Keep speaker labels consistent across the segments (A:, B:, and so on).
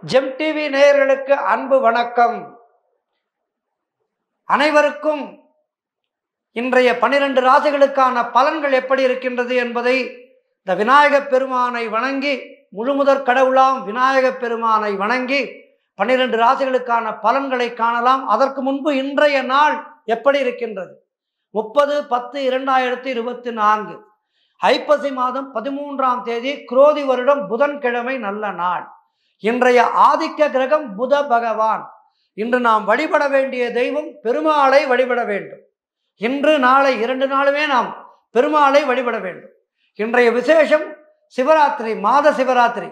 A: GeM TV நேயர்களுக்கு அன்பு வணக்கம் அனைவருக்கும் இன்றைய பனிரெண்டு ராசிகளுக்கான பலன்கள் எப்படி இருக்கின்றது என்பதை இந்த விநாயகப் பெருமானை வணங்கி முழுமுதற் கடவுளாம் விநாயகப் பெருமானை வணங்கி பன்னிரண்டு ராசிகளுக்கான பலன்களை காணலாம் அதற்கு முன்பு இன்றைய நாள் எப்படி இருக்கின்றது முப்பது பத்து இரண்டாயிரத்தி இருபத்தி நான்கு ஐப்பசி மாதம் பதிமூன்றாம் தேதி குரோதி வருடம் புதன்கிழமை நல்ல நாள் இன்றைய ஆதிக்க கிரகம் புத பகவான் இன்று நாம் வழிபட வேண்டிய தெய்வம் பெருமாளை வழிபட வேண்டும் இன்று நாளை இரண்டு நாளுமே நாம் பெருமாளை வழிபட வேண்டும் இன்றைய விசேஷம் சிவராத்திரி மாத சிவராத்திரி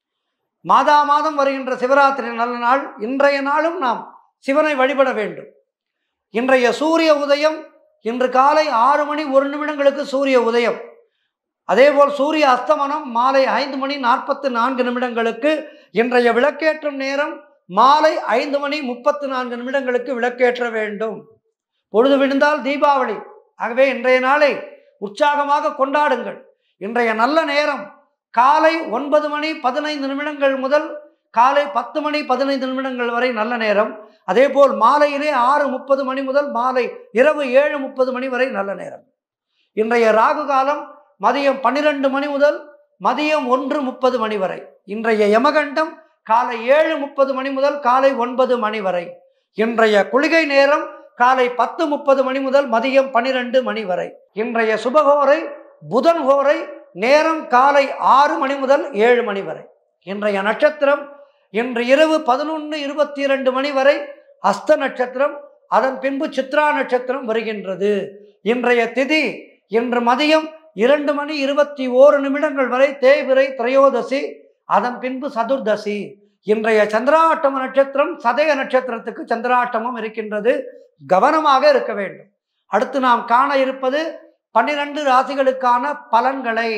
A: மாதா மாதம் வருகின்ற சிவராத்திரி நல்ல நாள் இன்றைய நாளும் நாம் சிவனை வழிபட வேண்டும் இன்றைய சூரிய உதயம் இன்று காலை ஆறு மணி ஒரு நிமிடங்களுக்கு சூரிய உதயம் அதேபோல் சூரிய அஸ்தமனம் மாலை ஐந்து மணி நாற்பத்து நான்கு நிமிடங்களுக்கு இன்றைய விளக்கேற்றும் நேரம் மாலை ஐந்து மணி முப்பத்து நான்கு நிமிடங்களுக்கு விளக்கேற்ற வேண்டும் பொழுது விழுந்தால் தீபாவளி ஆகவே இன்றைய நாளை உற்சாகமாக கொண்டாடுங்கள் இன்றைய நல்ல நேரம் காலை ஒன்பது மணி பதினைந்து நிமிடங்கள் முதல் காலை பத்து மணி பதினைந்து நிமிடங்கள் வரை நல்ல நேரம் அதேபோல் மாலையிலே ஆறு முப்பது மணி முதல் மாலை இரவு ஏழு முப்பது மணி வரை நல்ல நேரம் இன்றைய ராகு காலம் மதியம் பன்னிரெண்டு மணி முதல் மதியம் ஒன்று முப்பது மணி வரை இன்றைய யமகண்டம் காலை ஏழு முப்பது மணி முதல் காலை ஒன்பது மணி வரை இன்றைய குளிகை நேரம் காலை பத்து முப்பது மணி முதல் மதியம் பன்னிரெண்டு மணி வரை இன்றைய சுபகோரை புதன் ஹோரை நேரம் காலை ஆறு மணி முதல் ஏழு மணி வரை இன்றைய நட்சத்திரம் இன்று இரவு பதினொன்று இருபத்தி இரண்டு மணி வரை அஸ்த நட்சத்திரம் அதன் பின்பு சித்ரா நட்சத்திரம் வருகின்றது இன்றைய திதி இன்று மதியம் இரண்டு மணி இருபத்தி ஓரு நிமிடங்கள் வரை தேய்பிரை திரையோதசி அதன் பின்பு சதுர்தசி இன்றைய சந்திராட்டம நட்சத்திரம் சதய நட்சத்திரத்துக்கு சந்திராட்டமும் இருக்கின்றது கவனமாக இருக்க வேண்டும் அடுத்து நாம் காண இருப்பது பன்னிரண்டு ராசிகளுக்கான பலன்களை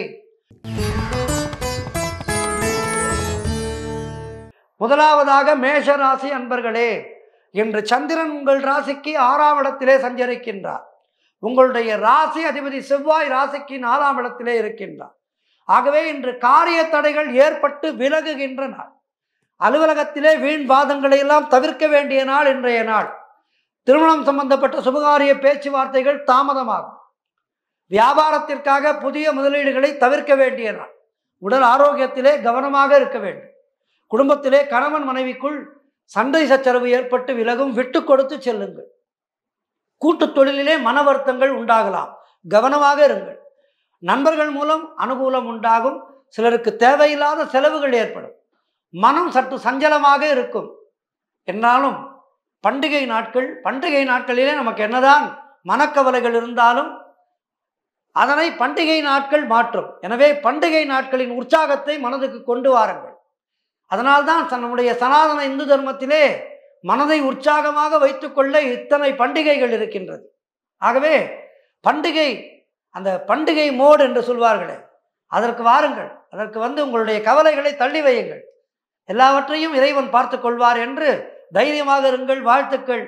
A: முதலாவதாக மேஷ ராசி அன்பர்களே இன்று சந்திரன் உங்கள் ராசிக்கு ஆறாம் இடத்திலே சஞ்சரிக்கின்றார் உங்களுடைய ராசி அதிபதி செவ்வாய் ராசிக்கு நாலாம் இடத்திலே இருக்கின்றார் ஆகவே இன்று காரிய தடைகள் ஏற்பட்டு விலகுகின்ற நாள் அலுவலகத்திலே வீண் வாதங்களை எல்லாம் தவிர்க்க வேண்டிய நாள் இன்றைய நாள் திருமணம் சம்பந்தப்பட்ட சுபகாரிய பேச்சுவார்த்தைகள் தாமதமாகும் வியாபாரத்திற்காக புதிய முதலீடுகளை தவிர்க்க வேண்டிய நாள் உடல் ஆரோக்கியத்திலே கவனமாக இருக்க வேண்டும் குடும்பத்திலே கணவன் மனைவிக்குள் சண்டை சச்சரவு ஏற்பட்டு விலகும் விட்டு கொடுத்து செல்லுங்கள் கூட்டுத் தொழிலிலே மன வருத்தங்கள் உண்டாகலாம் கவனமாக இருங்கள் நண்பர்கள் மூலம் அனுகூலம் உண்டாகும் சிலருக்கு தேவையில்லாத செலவுகள் ஏற்படும் மனம் சற்று சஞ்சலமாக இருக்கும் என்றாலும் பண்டிகை நாட்கள் பண்டிகை நாட்களிலே நமக்கு என்னதான் மனக்கவலைகள் இருந்தாலும் அதனை பண்டிகை நாட்கள் மாற்றும் எனவே பண்டிகை நாட்களின் உற்சாகத்தை மனதுக்கு கொண்டு வாருங்கள் அதனால்தான் நம்முடைய சனாதன இந்து தர்மத்திலே மனதை உற்சாகமாக வைத்துக்கொள்ள இத்தனை பண்டிகைகள் இருக்கின்றது ஆகவே பண்டிகை அந்த பண்டிகை மோடு என்று சொல்வார்களே அதற்கு வாருங்கள் அதற்கு வந்து உங்களுடைய கவலைகளை தள்ளி வையுங்கள் எல்லாவற்றையும் இறைவன் பார்த்து கொள்வார் என்று தைரியமாக இருங்கள் வாழ்த்துக்கள்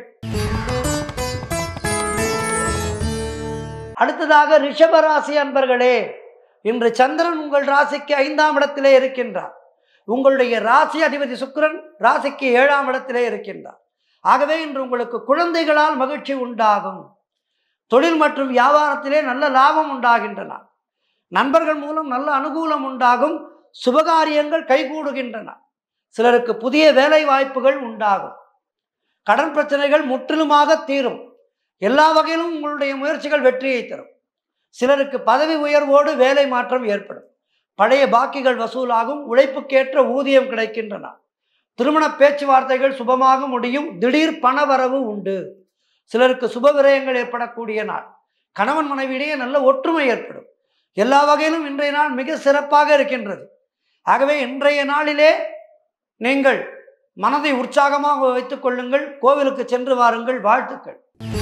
A: அடுத்ததாக ரிஷபராசி அன்பர்களே இன்று சந்திரன் உங்கள் ராசிக்கு ஐந்தாம் இடத்திலே இருக்கின்றார் உங்களுடைய ராசி அதிபதி சுக்கிரன் ராசிக்கு ஏழாம் இடத்திலே இருக்கின்றார் ஆகவே இன்று உங்களுக்கு குழந்தைகளால் மகிழ்ச்சி உண்டாகும் தொழில் மற்றும் வியாபாரத்திலே நல்ல லாபம் உண்டாகின்றன நண்பர்கள் மூலம் நல்ல அனுகூலம் உண்டாகும் சுபகாரியங்கள் கைகூடுகின்றன சிலருக்கு புதிய வேலை வாய்ப்புகள் உண்டாகும் கடன் பிரச்சனைகள் முற்றிலுமாக தீரும் எல்லா வகையிலும் உங்களுடைய முயற்சிகள் வெற்றியை தரும் சிலருக்கு பதவி உயர்வோடு வேலை மாற்றம் ஏற்படும் பழைய பாக்கிகள் வசூலாகும் உழைப்புக்கேற்ற ஊதியம் கிடைக்கின்றன திருமண பேச்சுவார்த்தைகள் சுபமாக முடியும் திடீர் பணவரவு உண்டு சிலருக்கு சுப விரயங்கள் ஏற்படக்கூடிய நாள் கணவன் மனைவியிடையே நல்ல ஒற்றுமை ஏற்படும் எல்லா வகையிலும் இன்றைய நாள் மிக சிறப்பாக இருக்கின்றது ஆகவே இன்றைய நாளிலே நீங்கள் மனதை உற்சாகமாக வைத்துக் கொள்ளுங்கள் கோவிலுக்கு சென்று வாருங்கள் வாழ்த்துக்கள்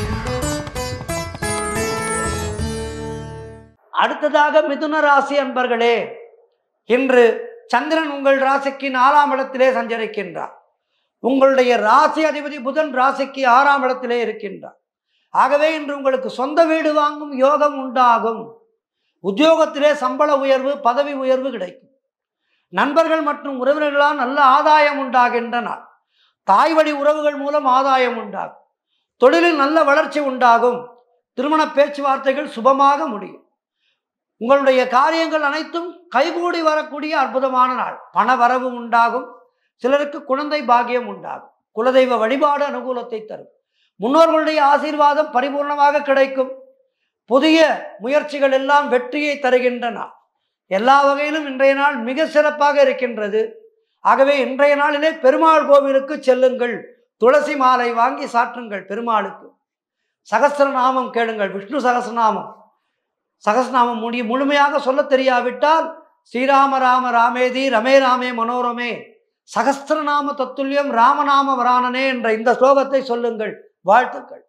A: அடுத்ததாக மிதுன ராசி அன்பர்களே இன்று சந்திரன் உங்கள் ராசிக்கு நாலாம் இடத்திலே சஞ்சரிக்கின்றார் உங்களுடைய ராசி அதிபதி புதன் ராசிக்கு ஆறாம் இடத்திலே இருக்கின்றார் ஆகவே இன்று உங்களுக்கு சொந்த வீடு வாங்கும் யோகம் உண்டாகும் உத்தியோகத்திலே சம்பள உயர்வு பதவி உயர்வு கிடைக்கும் நண்பர்கள் மற்றும் உறவினர்களால் நல்ல ஆதாயம் உண்டாகின்ற நாள் தாய் வழி உறவுகள் மூலம் ஆதாயம் உண்டாகும் தொழிலில் நல்ல வளர்ச்சி உண்டாகும் திருமண பேச்சுவார்த்தைகள் சுபமாக முடியும் உங்களுடைய காரியங்கள் அனைத்தும் கைகூடி வரக்கூடிய அற்புதமான நாள் பண வரவு உண்டாகும் சிலருக்கு குழந்தை பாக்கியம் உண்டாகும் குலதெய்வ வழிபாடு அனுகூலத்தை தரும் முன்னோர்களுடைய ஆசீர்வாதம் பரிபூர்ணமாக கிடைக்கும் புதிய முயற்சிகள் எல்லாம் வெற்றியை தருகின்றன எல்லா வகையிலும் இன்றைய நாள் மிக சிறப்பாக இருக்கின்றது ஆகவே இன்றைய நாளிலே பெருமாள் கோவிலுக்கு செல்லுங்கள் துளசி மாலை வாங்கி சாற்றுங்கள் பெருமாளுக்கு சகஸ்ரநாமம் கேளுங்கள் விஷ்ணு சகஸ்ரநாமம் சகஸ்ரநாமம் முடி முழுமையாக சொல்ல தெரியாவிட்டால் ஸ்ரீராம ராம ராமேதி ரமே ராமே மனோரமே சகஸ்திரநாம தத்துல்யம் ராமநாம வரானனே என்ற இந்த ஸ்லோகத்தை சொல்லுங்கள் வாழ்த்துக்கள்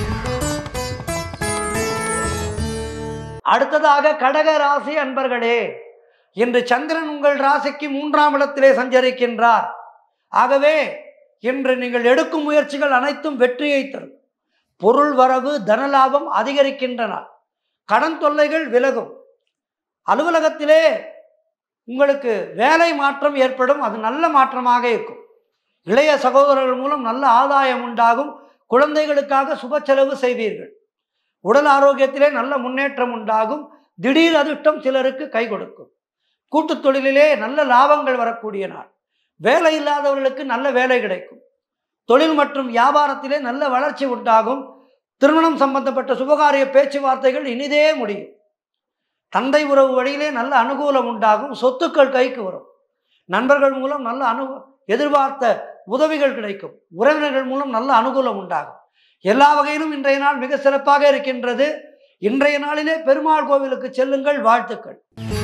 A: அடுத்ததாக கடக ராசி அன்பர்களே இன்று சந்திரன் உங்கள் ராசிக்கு மூன்றாம் இடத்திலே சஞ்சரிக்கின்றார் ஆகவே இன்று நீங்கள் எடுக்கும் முயற்சிகள் அனைத்தும் வெற்றியை தரும் பொருள் வரவு தனலாபம் அதிகரிக்கின்றன கடன் தொல்லைகள் விலகும் அலுவலகத்திலே உங்களுக்கு வேலை மாற்றம் ஏற்படும் அது நல்ல மாற்றமாக இருக்கும் இளைய சகோதரர்கள் மூலம் நல்ல ஆதாயம் உண்டாகும் குழந்தைகளுக்காக சுப செலவு செய்வீர்கள் உடல் ஆரோக்கியத்திலே நல்ல முன்னேற்றம் உண்டாகும் திடீர் அதிர்ஷ்டம் சிலருக்கு கை கொடுக்கும் கூட்டுத் தொழிலிலே நல்ல லாபங்கள் வரக்கூடிய நாள் வேலை இல்லாதவர்களுக்கு நல்ல வேலை கிடைக்கும் தொழில் மற்றும் வியாபாரத்திலே நல்ல வளர்ச்சி உண்டாகும் திருமணம் சம்பந்தப்பட்ட சுபகாரிய பேச்சுவார்த்தைகள் இனிதே முடியும் தந்தை உறவு வழியிலே நல்ல அனுகூலம் உண்டாகும் சொத்துக்கள் கைக்கு வரும் நண்பர்கள் மூலம் நல்ல அனு எதிர்பார்த்த உதவிகள் கிடைக்கும் உறவினர்கள் மூலம் நல்ல அனுகூலம் உண்டாகும் எல்லா வகையிலும் இன்றைய நாள் மிக சிறப்பாக இருக்கின்றது இன்றைய நாளிலே பெருமாள் கோவிலுக்கு செல்லுங்கள் வாழ்த்துக்கள்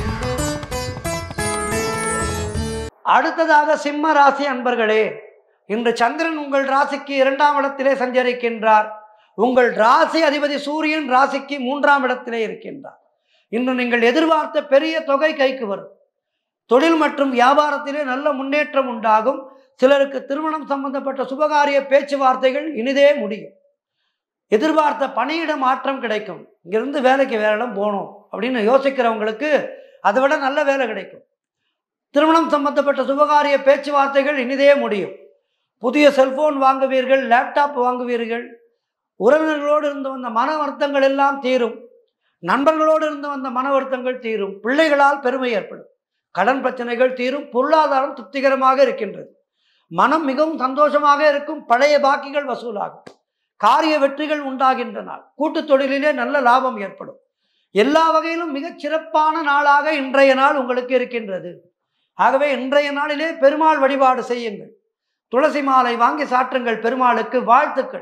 A: அடுத்ததாக சிம்ம ராசி அன்பர்களே இன்று சந்திரன் உங்கள் ராசிக்கு இரண்டாம் இடத்திலே சஞ்சரிக்கின்றார் உங்கள் ராசி அதிபதி சூரியன் ராசிக்கு மூன்றாம் இடத்திலே இருக்கின்றார் இன்று நீங்கள் எதிர்பார்த்த பெரிய தொகை கைக்கு வரும் தொழில் மற்றும் வியாபாரத்திலே நல்ல முன்னேற்றம் உண்டாகும் சிலருக்கு திருமணம் சம்பந்தப்பட்ட சுபகாரிய பேச்சுவார்த்தைகள் இனிதே முடியும் எதிர்பார்த்த பணியிட மாற்றம் கிடைக்கும் இங்கிருந்து வேலைக்கு வேற இடம் போகணும் அப்படின்னு யோசிக்கிறவங்களுக்கு அதை விட நல்ல வேலை கிடைக்கும் திருமணம் சம்பந்தப்பட்ட சுபகாரிய பேச்சுவார்த்தைகள் இனிதே முடியும் புதிய செல்போன் வாங்குவீர்கள் லேப்டாப் வாங்குவீர்கள் உறவினர்களோடு இருந்து வந்த மன வருத்தங்கள் எல்லாம் தீரும் நண்பர்களோடு இருந்து வந்த மன வருத்தங்கள் தீரும் பிள்ளைகளால் பெருமை ஏற்படும் கடன் பிரச்சனைகள் தீரும் பொருளாதாரம் திருப்திகரமாக இருக்கின்றது மனம் மிகவும் சந்தோஷமாக இருக்கும் பழைய பாக்கிகள் வசூலாகும் காரிய வெற்றிகள் உண்டாகின்றன கூட்டுத் தொழிலிலே நல்ல லாபம் ஏற்படும் எல்லா வகையிலும் மிகச் சிறப்பான நாளாக இன்றைய நாள் உங்களுக்கு இருக்கின்றது ஆகவே இன்றைய நாளிலே பெருமாள் வழிபாடு செய்யுங்கள் துளசி மாலை வாங்கி சாற்றுங்கள் பெருமாளுக்கு வாழ்த்துக்கள்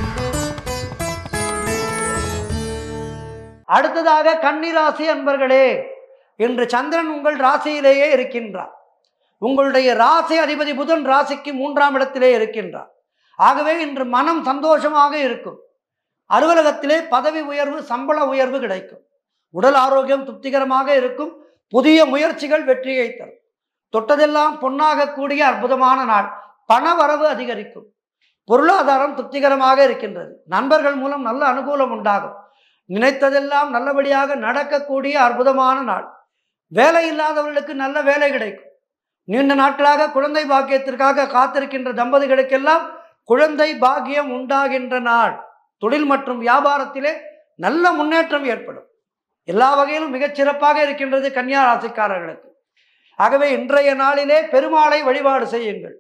A: அடுத்ததாக கன்னிராசி அன்பர்களே இன்று சந்திரன் உங்கள் ராசியிலேயே இருக்கின்றார் உங்களுடைய ராசி அதிபதி புதன் ராசிக்கு மூன்றாம் இடத்திலே இருக்கின்றார் ஆகவே இன்று மனம் சந்தோஷமாக இருக்கும் அலுவலகத்திலே பதவி உயர்வு சம்பள உயர்வு கிடைக்கும் உடல் ஆரோக்கியம் திருப்திகரமாக இருக்கும் புதிய முயற்சிகள் வெற்றியை தரும் தொட்டதெல்லாம் பொன்னாக கூடிய அற்புதமான நாள் பண வரவு அதிகரிக்கும் பொருளாதாரம் திருப்திகரமாக இருக்கின்றது நண்பர்கள் மூலம் நல்ல அனுகூலம் உண்டாகும் நினைத்ததெல்லாம் நல்லபடியாக நடக்கக்கூடிய அற்புதமான நாள் வேலை இல்லாதவர்களுக்கு நல்ல வேலை கிடைக்கும் நீண்ட நாட்களாக குழந்தை பாக்கியத்திற்காக காத்திருக்கின்ற தம்பதிகளுக்கெல்லாம் குழந்தை பாக்கியம் உண்டாகின்ற நாள் தொழில் மற்றும் வியாபாரத்திலே நல்ல முன்னேற்றம் ஏற்படும் எல்லா வகையிலும் மிகச் சிறப்பாக இருக்கின்றது கன்னியா ராசிக்காரர்களுக்கு ஆகவே இன்றைய நாளிலே பெருமாளை வழிபாடு செய்யுங்கள்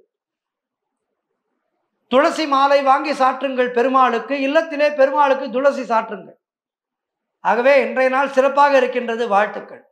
A: துளசி மாலை வாங்கி சாற்றுங்கள் பெருமாளுக்கு இல்லத்திலே பெருமாளுக்கு துளசி சாற்றுங்கள் ஆகவே இன்றைய நாள் சிறப்பாக இருக்கின்றது வாழ்த்துக்கள்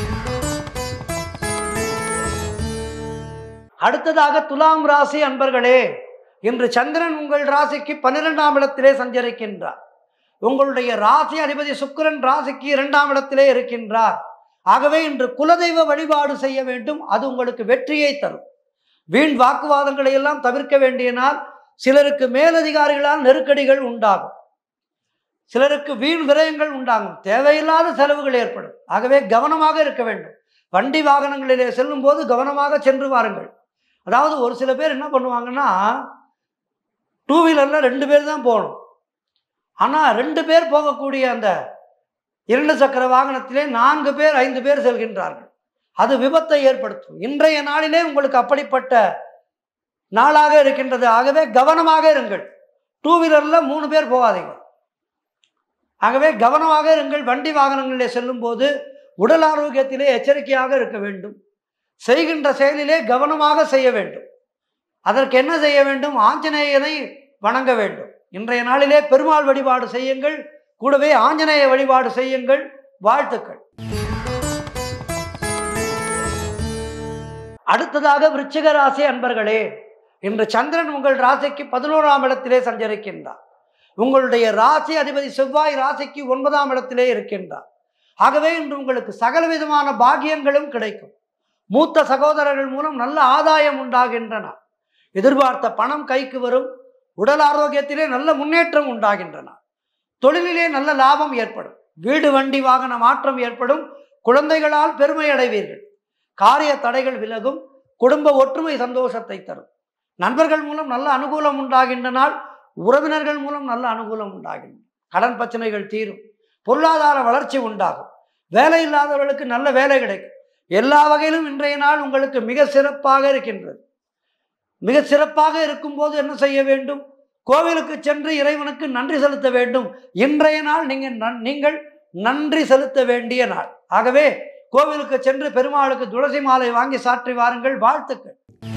A: அடுத்ததாக துலாம் ராசி அன்பர்களே இன்று சந்திரன் உங்கள் ராசிக்கு பன்னிரெண்டாம் இடத்திலே சஞ்சரிக்கின்றார் உங்களுடைய ராசி அதிபதி சுக்கிரன் ராசிக்கு இரண்டாம் இடத்திலே இருக்கின்றார் ஆகவே இன்று குலதெய்வ வழிபாடு செய்ய வேண்டும் அது உங்களுக்கு வெற்றியை தரும் வீண் வாக்குவாதங்களை எல்லாம் தவிர்க்க வேண்டிய நாள் சிலருக்கு மேலதிகாரிகளால் நெருக்கடிகள் உண்டாகும் சிலருக்கு வீண் விரயங்கள் உண்டாகும் தேவையில்லாத செலவுகள் ஏற்படும் ஆகவே கவனமாக இருக்க வேண்டும் வண்டி வாகனங்களிலே செல்லும் போது கவனமாக சென்று வாருங்கள் அதாவது ஒரு சில பேர் என்ன பண்ணுவாங்கன்னா டூ வீலரில் ரெண்டு பேர் தான் போகணும் ஆனால் ரெண்டு பேர் போகக்கூடிய அந்த இரண்டு சக்கர வாகனத்திலே நான்கு பேர் ஐந்து பேர் செல்கின்றார்கள் அது விபத்தை ஏற்படுத்தும் இன்றைய நாளிலே உங்களுக்கு அப்படிப்பட்ட நாளாக இருக்கின்றது ஆகவே கவனமாக இருங்கள் டூ வீலரில் மூணு பேர் போகாதீங்க ஆகவே கவனமாக இருங்கள் வண்டி வாகனங்களிலே செல்லும் போது உடல் ஆரோக்கியத்திலே எச்சரிக்கையாக இருக்க வேண்டும் செய்கின்ற செயலிலே கவனமாக செய்ய வேண்டும் அதற்கு என்ன செய்ய வேண்டும் ஆஞ்சநேயனை வணங்க வேண்டும் இன்றைய நாளிலே பெருமாள் வழிபாடு செய்யுங்கள் கூடவே ஆஞ்சநேய வழிபாடு செய்யுங்கள் வாழ்த்துக்கள் அடுத்ததாக விருச்சிக ராசி அன்பர்களே இன்று சந்திரன் உங்கள் ராசிக்கு பதினோராம் இடத்திலே சஞ்சரிக்கின்றார் உங்களுடைய ராசி அதிபதி செவ்வாய் ராசிக்கு ஒன்பதாம் இடத்திலே இருக்கின்றார் ஆகவே இன்று உங்களுக்கு சகல விதமான பாக்கியங்களும் கிடைக்கும் மூத்த சகோதரர்கள் மூலம் நல்ல ஆதாயம் உண்டாகின்றன எதிர்பார்த்த பணம் கைக்கு வரும் உடல் ஆரோக்கியத்திலே நல்ல முன்னேற்றம் உண்டாகின்றன தொழிலிலே நல்ல லாபம் ஏற்படும் வீடு வண்டி வாகன மாற்றம் ஏற்படும் குழந்தைகளால் பெருமை அடைவீர்கள் காரிய தடைகள் விலகும் குடும்ப ஒற்றுமை சந்தோஷத்தை தரும் நண்பர்கள் மூலம் நல்ல அனுகூலம் உண்டாகின்றனால் உறவினர்கள் மூலம் நல்ல அனுகூலம் உண்டாகின்றன கடன் பிரச்சனைகள் தீரும் பொருளாதார வளர்ச்சி உண்டாகும் வேலை இல்லாதவர்களுக்கு நல்ல வேலை கிடைக்கும் எல்லா வகையிலும் இன்றைய நாள் உங்களுக்கு மிக சிறப்பாக இருக்கின்றது மிக சிறப்பாக இருக்கும்போது என்ன செய்ய வேண்டும் கோவிலுக்கு சென்று இறைவனுக்கு நன்றி செலுத்த வேண்டும் இன்றைய நாள் நீங்கள் நன்- நீங்கள் நன்றி செலுத்த வேண்டிய நாள் ஆகவே கோவிலுக்கு சென்று பெருமாளுக்கு துளசி மாலை வாங்கி சாற்றி வாருங்கள் வாழ்த்துக்கள்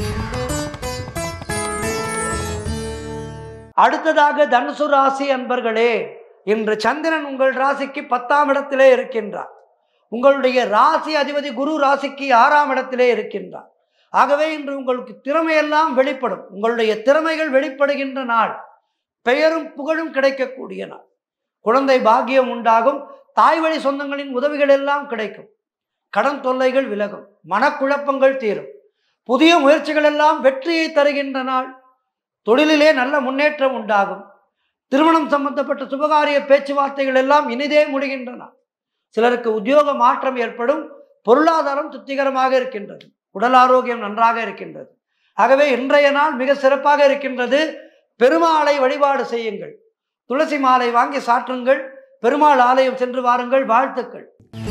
A: அடுத்ததாக தனுசு ராசி அன்பர்களே இன்று சந்திரன் உங்கள் ராசிக்கு பத்தாம் இடத்திலே இருக்கின்றார் உங்களுடைய ராசி அதிபதி குரு ராசிக்கு ஆறாம் இடத்திலே இருக்கின்றார் ஆகவே இன்று உங்களுக்கு திறமையெல்லாம் வெளிப்படும் உங்களுடைய திறமைகள் வெளிப்படுகின்ற நாள் பெயரும் புகழும் கிடைக்கக்கூடிய நாள் குழந்தை பாக்கியம் உண்டாகும் தாய் வழி சொந்தங்களின் உதவிகள் எல்லாம் கிடைக்கும் கடன் தொல்லைகள் விலகும் மனக்குழப்பங்கள் தீரும் புதிய முயற்சிகள் எல்லாம் வெற்றியை தருகின்ற நாள் தொழிலிலே நல்ல முன்னேற்றம் உண்டாகும் திருமணம் சம்பந்தப்பட்ட சுபகாரிய பேச்சுவார்த்தைகள் எல்லாம் இனிதே முடிகின்றன சிலருக்கு உத்தியோக மாற்றம் ஏற்படும் பொருளாதாரம் திருப்திகரமாக இருக்கின்றது உடல் ஆரோக்கியம் நன்றாக இருக்கின்றது ஆகவே இன்றைய நாள் மிக சிறப்பாக இருக்கின்றது பெருமாளை வழிபாடு செய்யுங்கள் துளசி மாலை வாங்கி சாற்றுங்கள் பெருமாள் ஆலயம் சென்று வாருங்கள் வாழ்த்துக்கள்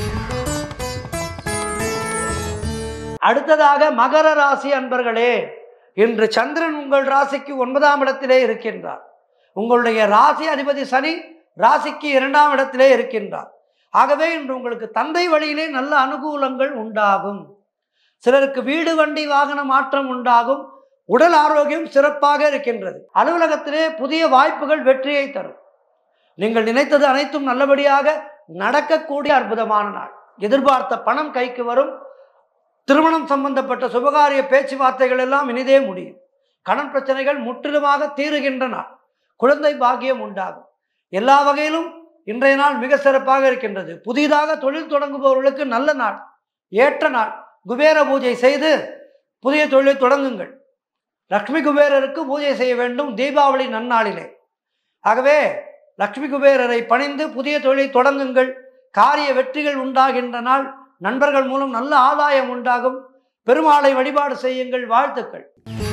A: அடுத்ததாக மகர ராசி அன்பர்களே இன்று சந்திரன் உங்கள் ராசிக்கு ஒன்பதாம் இடத்திலே இருக்கின்றார் உங்களுடைய ராசி அதிபதி சனி ராசிக்கு இரண்டாம் இடத்திலே இருக்கின்றார் ஆகவே இன்று உங்களுக்கு தந்தை வழியிலே நல்ல அனுகூலங்கள் உண்டாகும் சிலருக்கு வீடு வண்டி வாகன மாற்றம் உண்டாகும் உடல் ஆரோக்கியம் சிறப்பாக இருக்கின்றது அலுவலகத்திலே புதிய வாய்ப்புகள் வெற்றியை தரும் நீங்கள் நினைத்தது அனைத்தும் நல்லபடியாக நடக்கக்கூடிய அற்புதமான நாள் எதிர்பார்த்த பணம் கைக்கு வரும் திருமணம் சம்பந்தப்பட்ட சுபகாரிய பேச்சுவார்த்தைகள் எல்லாம் இனிதே முடியும் கடன் பிரச்சனைகள் முற்றிலுமாக தீருகின்றன குழந்தை பாக்கியம் உண்டாகும் எல்லா வகையிலும் இன்றைய நாள் மிக சிறப்பாக இருக்கின்றது புதிதாக தொழில் தொடங்குபவர்களுக்கு நல்ல நாள் ஏற்ற நாள் குபேர பூஜை செய்து புதிய தொழிலை தொடங்குங்கள் லக்ஷ்மி குபேரருக்கு பூஜை செய்ய வேண்டும் தீபாவளி நன்னாளிலே ஆகவே லக்ஷ்மி குபேரரை பணிந்து புதிய தொழிலை தொடங்குங்கள் காரிய வெற்றிகள் உண்டாகின்ற நாள் நண்பர்கள் மூலம் நல்ல ஆதாயம் உண்டாகும் பெருமாளை வழிபாடு செய்யுங்கள் வாழ்த்துக்கள்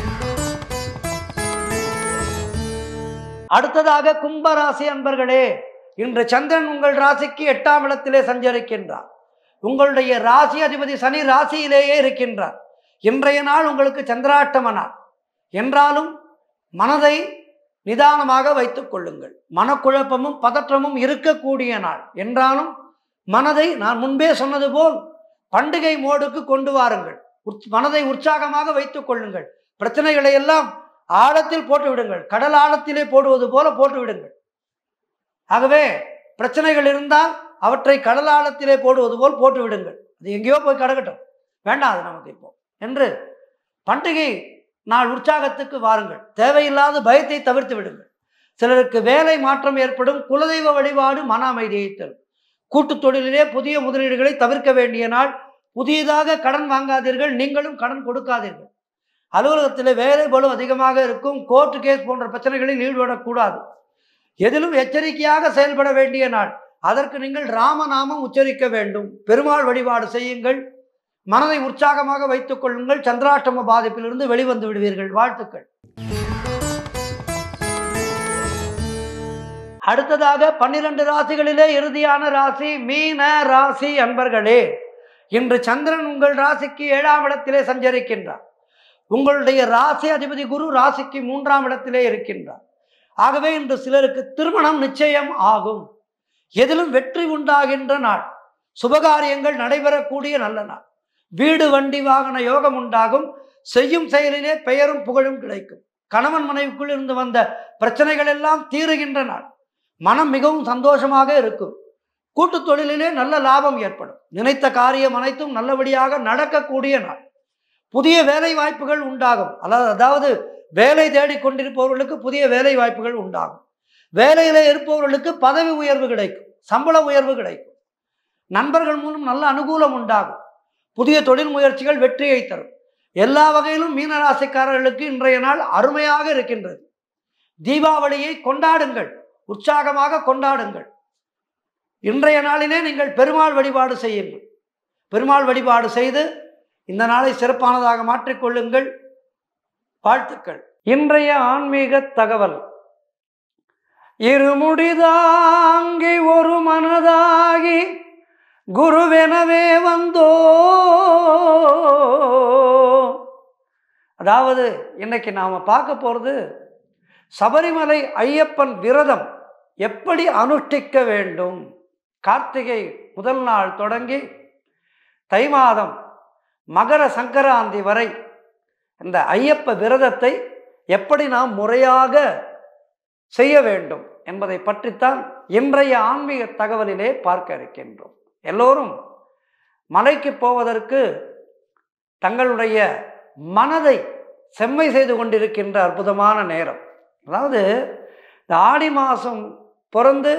A: அடுத்ததாக கும்பராசி அன்பர்களே இன்று சந்திரன் உங்கள் ராசிக்கு எட்டாம் இடத்திலே சஞ்சரிக்கின்றார் உங்களுடைய ராசி அதிபதி சனி ராசியிலேயே இருக்கின்றார் இன்றைய நாள் உங்களுக்கு சந்திராட்டம நாள் என்றாலும் மனதை நிதானமாக வைத்துக் கொள்ளுங்கள் மனக்குழப்பமும் பதற்றமும் இருக்கக்கூடிய நாள் என்றாலும் மனதை நான் முன்பே சொன்னது போல் பண்டிகை மோடுக்கு கொண்டு வாருங்கள் உற்- மனதை உற்சாகமாக வைத்துக் கொள்ளுங்கள் பிரச்சனைகளை எல்லாம் ஆழத்தில் போட்டு விடுங்கள் கடல் ஆழத்திலே போடுவது போல போட்டு விடுங்கள் ஆகவே பிரச்சனைகள் இருந்தால் அவற்றை கடல் ஆழத்திலே போடுவது போல் போட்டு விடுங்கள் அது எங்கேயோ போய் கிடக்கட்டும் வேண்டாம் அது நமக்கு இப்போ என்று பண்டிகை நாள் உற்சாகத்துக்கு வாருங்கள் தேவையில்லாத பயத்தை தவிர்த்து விடுங்கள் சிலருக்கு வேலை மாற்றம் ஏற்படும் குலதெய்வ வழிபாடு மன அமைதியை தரும் கூட்டுத் தொழிலிலே புதிய முதலீடுகளை தவிர்க்க வேண்டிய நாள் புதியதாக கடன் வாங்காதீர்கள் நீங்களும் கடன் கொடுக்காதீர்கள் அலுவலகத்தில் வேலை பளு அதிகமாக இருக்கும் கோர்ட்டு கேஸ் போன்ற பிரச்சனைகளில் ஈடுபடக்கூடாது எதிலும் எச்சரிக்கையாக செயல்பட வேண்டிய நாள் அதற்கு நீங்கள் ராமநாமம் உச்சரிக்க வேண்டும் பெருமாள் வழிபாடு செய்யுங்கள் மனதை உற்சாகமாக வைத்துக் கொள்ளுங்கள் சந்திராஷ்டம பாதிப்பிலிருந்து வெளிவந்து விடுவீர்கள் வாழ்த்துக்கள் அடுத்ததாக பன்னிரண்டு ராசிகளிலே இறுதியான ராசி மீன ராசி அன்பர்களே இன்று சந்திரன் உங்கள் ராசிக்கு ஏழாம் இடத்திலே சஞ்சரிக்கின்றார் உங்களுடைய ராசி அதிபதி குரு ராசிக்கு மூன்றாம் இடத்திலே இருக்கின்றார் ஆகவே இன்று சிலருக்கு திருமணம் நிச்சயம் ஆகும் எதிலும் வெற்றி உண்டாகின்ற நாள் சுபகாரியங்கள் நடைபெறக்கூடிய நல்ல நாள் வீடு வண்டி வாகன யோகம் உண்டாகும் செய்யும் செயலிலே பெயரும் புகழும் கிடைக்கும் கணவன் மனைவிக்குள் இருந்து வந்த பிரச்சனைகள் எல்லாம் தீருகின்ற நாள் மனம் மிகவும் சந்தோஷமாக இருக்கும் கூட்டு தொழிலிலே நல்ல லாபம் ஏற்படும் நினைத்த காரியம் அனைத்தும் நல்லபடியாக நடக்கக்கூடிய நாள் புதிய வேலை வாய்ப்புகள் உண்டாகும் அதாவது அதாவது வேலை தேடிக் கொண்டிருப்பவர்களுக்கு புதிய வேலை வாய்ப்புகள் உண்டாகும் வேலையில இருப்பவர்களுக்கு பதவி உயர்வு கிடைக்கும் சம்பள உயர்வு கிடைக்கும் நண்பர்கள் மூலம் நல்ல அனுகூலம் உண்டாகும் புதிய தொழில் முயற்சிகள் வெற்றியை தரும் எல்லா வகையிலும் மீனராசிக்காரர்களுக்கு இன்றைய நாள் அருமையாக இருக்கின்றது தீபாவளியை கொண்டாடுங்கள் உற்சாகமாக கொண்டாடுங்கள் இன்றைய நாளிலே நீங்கள் பெருமாள் வழிபாடு செய்யுங்கள் பெருமாள் வழிபாடு செய்து இந்த நாளை சிறப்பானதாக மாற்றிக்கொள்ளுங்கள் வாழ்த்துக்கள் இன்றைய ஆன்மீக தகவல் இருமுடிதாங்கி ஒரு மனதாகி குருவெனவே வந்தோ அதாவது இன்னைக்கு நாம் பார்க்க போகிறது சபரிமலை ஐயப்பன் விரதம் எப்படி அனுஷ்டிக்க வேண்டும் கார்த்திகை முதல் நாள் தொடங்கி தை மாதம் மகர சங்கராந்தி வரை இந்த ஐயப்ப விரதத்தை எப்படி நாம் முறையாக செய்ய வேண்டும் என்பதை பற்றித்தான் இன்றைய ஆன்மீக தகவலிலே பார்க்க இருக்கின்றோம் எல்லோரும் மலைக்கு போவதற்கு தங்களுடைய மனதை செம்மை செய்து கொண்டிருக்கின்ற அற்புதமான நேரம் அதாவது இந்த ஆடி மாதம் பிறந்து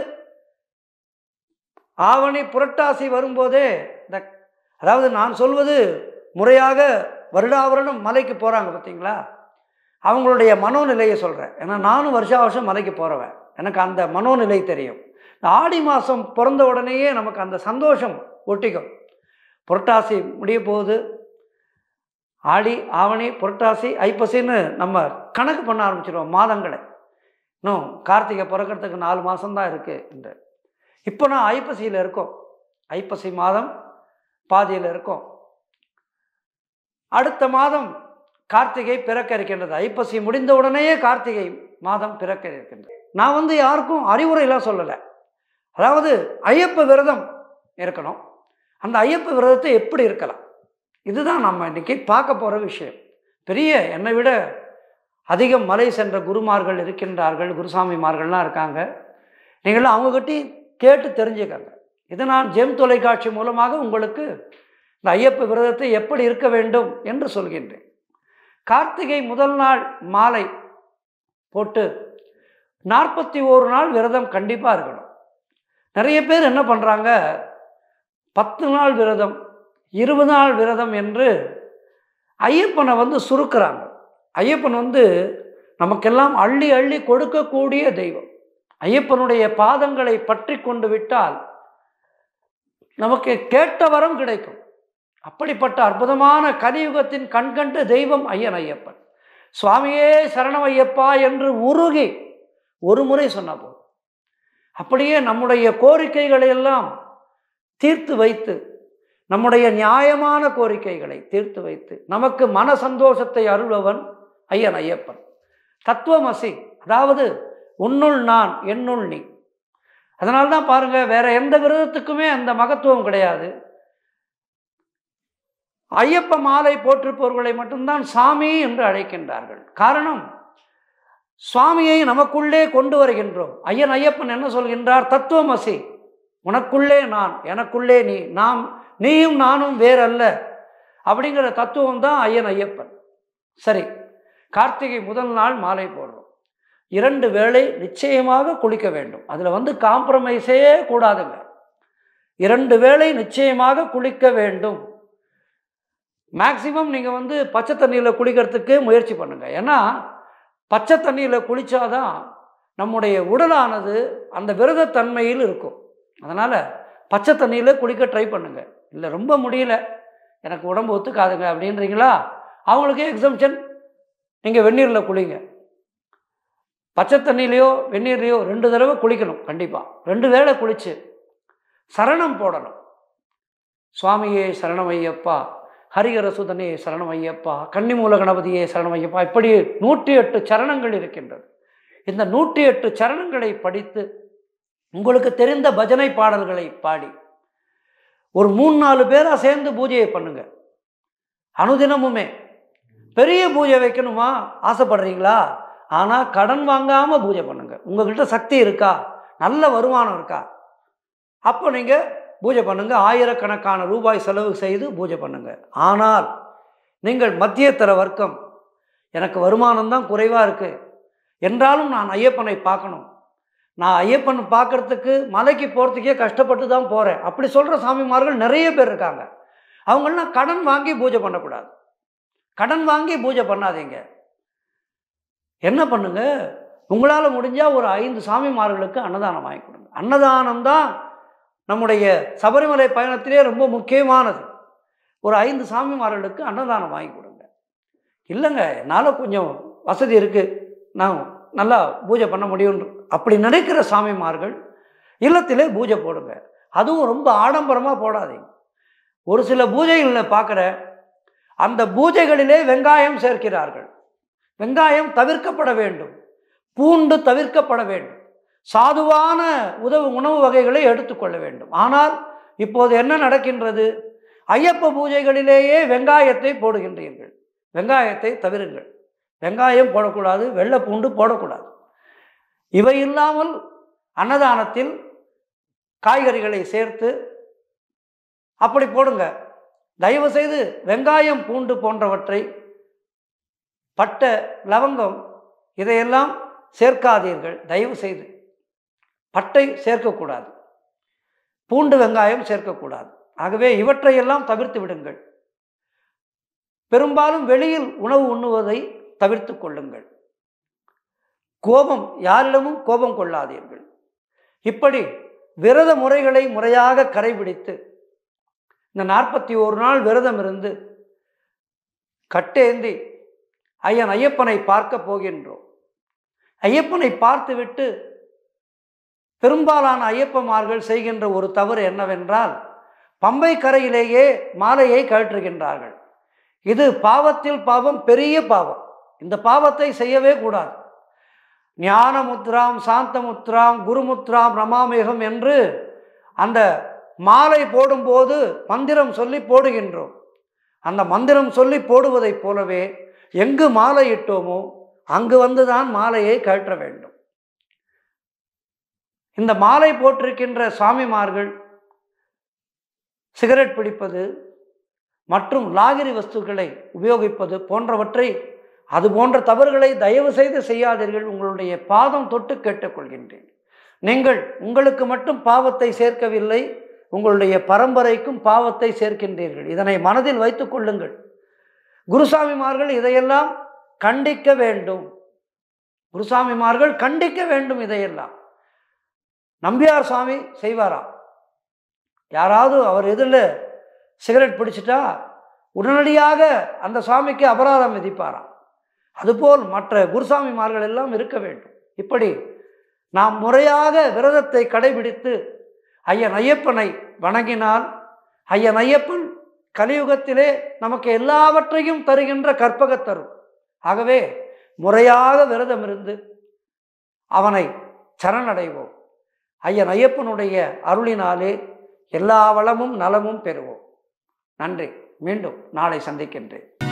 A: ஆவணி புரட்டாசி வரும்போதே இந்த அதாவது நான் சொல்வது முறையாக வருடா வருடம் மலைக்கு போகிறாங்க பார்த்தீங்களா அவங்களுடைய மனோநிலையை சொல்கிறேன் ஏன்னா நானும் வருஷா வருஷம் மலைக்கு போகிறவன் எனக்கு அந்த மனோநிலை தெரியும் இந்த ஆடி மாதம் பிறந்த உடனேயே நமக்கு அந்த சந்தோஷம் ஒட்டிக்கும் புரட்டாசி முடிய போகுது ஆடி ஆவணி புரட்டாசி ஐப்பசின்னு நம்ம கணக்கு பண்ண ஆரம்பிச்சிடுவோம் மாதங்களை இன்னும் கார்த்திகை பிறக்கிறதுக்கு நாலு மாதம்தான் இருக்குது என்று இப்போ நான் ஐப்பசியில் இருக்கோம் ஐப்பசி மாதம் பாதியில் இருக்கோம் அடுத்த மாதம் கார்த்திகை பிறக்க இருக்கின்றது ஐப்பசி முடிந்த உடனேயே கார்த்திகை மாதம் பிறக்க இருக்கின்றது நான் வந்து யாருக்கும் அறிவுரைலாம் சொல்லலை அதாவது ஐயப்ப விரதம் இருக்கணும் அந்த ஐயப்ப விரதத்தை எப்படி இருக்கலாம் இதுதான் நம்ம இன்னைக்கு பார்க்க போகிற விஷயம் பெரிய என்னை விட அதிகம் மலை சென்ற குருமார்கள் இருக்கின்றார்கள் குருசாமிமார்கள்லாம் இருக்காங்க நீங்களும் அவங்ககிட்ட கேட்டு தெரிஞ்சுக்கங்க இது நான் ஜெம் தொலைக்காட்சி மூலமாக உங்களுக்கு இந்த ஐயப்ப விரதத்தை எப்படி இருக்க வேண்டும் என்று சொல்கின்றேன் கார்த்திகை முதல் நாள் மாலை போட்டு நாற்பத்தி ஓரு நாள் விரதம் கண்டிப்பாக இருக்கணும் நிறைய பேர் என்ன பண்ணுறாங்க பத்து நாள் விரதம் இருபது நாள் விரதம் என்று ஐயப்பனை வந்து சுருக்கிறாங்க ஐயப்பன் வந்து நமக்கெல்லாம் அள்ளி அள்ளி கொடுக்கக்கூடிய தெய்வம் ஐயப்பனுடைய பாதங்களை பற்றி கொண்டு விட்டால் நமக்கு கேட்ட வரம் கிடைக்கும் அப்படிப்பட்ட அற்புதமான கலியுகத்தின் கண்கண்டு தெய்வம் ஐயன் ஐயப்பன் சுவாமியே சரணம் ஐயப்பா என்று உருகி ஒரு முறை சொன்ன போதும் அப்படியே நம்முடைய கோரிக்கைகளை எல்லாம் தீர்த்து வைத்து நம்முடைய நியாயமான கோரிக்கைகளை தீர்த்து வைத்து நமக்கு மன சந்தோஷத்தை அருள்பவன் ஐயன் ஐயப்பன் தத்துவமசி அதாவது உன்னுள் நான் என்னுள் நீ அதனால தான் பாருங்க வேற எந்த விரதத்துக்குமே அந்த மகத்துவம் கிடையாது ஐயப்ப மாலை போற்றிருப்பவர்களை மட்டும்தான் சாமி என்று அழைக்கின்றார்கள் காரணம் சுவாமியை நமக்குள்ளே கொண்டு வருகின்றோம் ஐயன் ஐயப்பன் என்ன சொல்கின்றார் தத்துவமசி உனக்குள்ளே நான் எனக்குள்ளே நீ நாம் நீயும் நானும் வேறல்ல அப்படிங்கிற தத்துவம் தான் ஐயன் ஐயப்பன் சரி கார்த்திகை முதல் நாள் மாலை போடுறோம் இரண்டு வேளை நிச்சயமாக குளிக்க வேண்டும் அதில் வந்து காம்ப்ரமைஸே கூடாதுங்க இரண்டு வேளை நிச்சயமாக குளிக்க வேண்டும் மேக்சிமம் நீங்கள் வந்து பச்சை தண்ணியில் குளிக்கிறதுக்கு முயற்சி பண்ணுங்கள் ஏன்னா பச்சை தண்ணியில் குளித்தாதான் நம்முடைய உடலானது அந்த விரதத்தன்மையில் இருக்கும் அதனால் பச்சை தண்ணியில் குளிக்க ட்ரை பண்ணுங்கள் இல்லை ரொம்ப முடியல எனக்கு உடம்பு ஒத்துக்காதுங்க அப்படின்றீங்களா அவங்களுக்கு எக்ஸம்ஷன் நீங்கள் வெந்நீரில் குளிங்க பச்சை தண்ணியிலையோ வெந்நீர்லையோ ரெண்டு தடவை குளிக்கணும் கண்டிப்பாக ரெண்டு வேளை குளித்து சரணம் போடணும் சுவாமியே சரணமையப்பா ஹரிகரசுதனே சரணமையப்பா கன்னிமூல கணபதியே சரணமையப்பா இப்படி நூற்றி எட்டு சரணங்கள் இருக்கின்றது இந்த நூற்றி எட்டு சரணங்களை படித்து உங்களுக்கு தெரிந்த பஜனை பாடல்களை பாடி ஒரு மூணு நாலு பேராக சேர்ந்து பூஜையை பண்ணுங்க அனுதினமுமே பெரிய பூஜை வைக்கணுமா ஆசைப்படுறீங்களா ஆனால் கடன் வாங்காமல் பூஜை பண்ணுங்க உங்ககிட்ட சக்தி இருக்கா நல்ல வருமானம் இருக்கா அப்போ நீங்கள் பூஜை பண்ணுங்க ஆயிரக்கணக்கான ரூபாய் செலவு செய்து பூஜை பண்ணுங்க ஆனால் நீங்கள் மத்தியத்தர வர்க்கம் எனக்கு வருமானம் தான் குறைவாக இருக்குது என்றாலும் நான் ஐயப்பனை பார்க்கணும் நான் ஐயப்பன் பார்க்கறதுக்கு மலைக்கு போகிறதுக்கே கஷ்டப்பட்டு தான் போகிறேன் அப்படி சொல்கிற சாமிமார்கள் நிறைய பேர் இருக்காங்க அவங்களாம் கடன் வாங்கி பூஜை பண்ணக்கூடாது கடன் வாங்கி பூஜை பண்ணாதீங்க என்ன பண்ணுங்க உங்களால் முடிஞ்சால் ஒரு ஐந்து சாமிமார்களுக்கு அன்னதானம் வாங்கி கொடுங்க அன்னதானம் தான் நம்முடைய சபரிமலை பயணத்திலே ரொம்ப முக்கியமானது ஒரு ஐந்து சாமிமார்களுக்கு அன்னதானம் வாங்கி கொடுங்க இல்லைங்க என்னால் கொஞ்சம் வசதி இருக்குது நான் நல்லா பூஜை பண்ண முடியும் அப்படி நினைக்கிற சாமிமார்கள் இல்லத்திலே பூஜை போடுங்க அதுவும் ரொம்ப ஆடம்பரமாக போடாதீங்க ஒரு சில பூஜைகளில் பார்க்குற அந்த பூஜைகளிலே வெங்காயம் சேர்க்கிறார்கள் வெங்காயம் தவிர்க்கப்பட வேண்டும் பூண்டு தவிர்க்கப்பட வேண்டும் சாதுவான உதவு உணவு வகைகளை எடுத்துக்கொள்ள வேண்டும் ஆனால் இப்போது என்ன நடக்கின்றது ஐயப்ப பூஜைகளிலேயே வெங்காயத்தை போடுகின்றீர்கள் வெங்காயத்தை தவிருங்கள் வெங்காயம் போடக்கூடாது வெள்ளை பூண்டு போடக்கூடாது இவை இல்லாமல் அன்னதானத்தில் காய்கறிகளை சேர்த்து அப்படி போடுங்க தயவு செய்து வெங்காயம் பூண்டு போன்றவற்றை பட்டை லவங்கம் இதையெல்லாம் சேர்க்காதீர்கள் தயவு செய்து பட்டை சேர்க்கக்கூடாது பூண்டு வெங்காயம் சேர்க்கக்கூடாது ஆகவே இவற்றையெல்லாம் தவிர்த்து விடுங்கள் பெரும்பாலும் வெளியில் உணவு உண்ணுவதை தவிர்த்து கொள்ளுங்கள் கோபம் யாரிடமும் கோபம் கொள்ளாதீர்கள் இப்படி விரத முறைகளை முறையாக கடைபிடித்து இந்த நாற்பத்தி ஒரு நாள் விரதம் இருந்து கட்டேந்தி ஐயன் ஐயப்பனை பார்க்க போகின்றோம் ஐயப்பனை பார்த்துவிட்டு பெரும்பாலான ஐயப்பமார்கள் செய்கின்ற ஒரு தவறு என்னவென்றால் பம்பை கரையிலேயே மாலையை கழற்றுகின்றார்கள் இது பாவத்தில் பாவம் பெரிய பாவம் இந்த பாவத்தை செய்யவே கூடாது ஞானமுத்ராம் சாந்தமுத்ராம் குருமுத்ராம் ரமாமேகம் என்று அந்த மாலை போடும்போது மந்திரம் சொல்லி போடுகின்றோம் அந்த மந்திரம் சொல்லி போடுவதைப் போலவே எங்கு மாலை இட்டோமோ அங்கு வந்துதான் மாலையை கழற்ற வேண்டும் இந்த மாலை போட்டிருக்கின்ற சாமிமார்கள் சிகரெட் பிடிப்பது மற்றும் லாகிரி வஸ்துக்களை உபயோகிப்பது போன்றவற்றை அது போன்ற தவறுகளை தயவு செய்து செய்யாதீர்கள் உங்களுடைய பாதம் தொட்டு கேட்டுக்கொள்கின்றேன் நீங்கள் உங்களுக்கு மட்டும் பாவத்தை சேர்க்கவில்லை உங்களுடைய பரம்பரைக்கும் பாவத்தை சேர்க்கின்றீர்கள் இதனை மனதில் வைத்துக் கொள்ளுங்கள் குருசாமிமார்கள் இதையெல்லாம் கண்டிக்க வேண்டும் குருசாமிமார்கள் கண்டிக்க வேண்டும் இதையெல்லாம் நம்பியார் சுவாமி செய்வாராம் யாராவது அவர் எதிரில் சிகரெட் பிடிச்சிட்டா உடனடியாக அந்த சுவாமிக்கு அபராதம் விதிப்பாராம் அதுபோல் மற்ற குருசாமிமார்கள் எல்லாம் இருக்க வேண்டும் இப்படி நாம் முறையாக விரதத்தை கடைபிடித்து ஐயன் ஐயப்பனை வணங்கினால் ஐயன் ஐயப்பன் கலியுகத்திலே நமக்கு எல்லாவற்றையும் தருகின்ற கற்பகத் தரும் ஆகவே முறையாக விரதம் இருந்து அவனை சரணடைவோம் ஐயன் ஐயப்பனுடைய அருளினாலே எல்லா வளமும் நலமும் பெறுவோம் நன்றி மீண்டும் நாளை சந்திக்கின்றேன்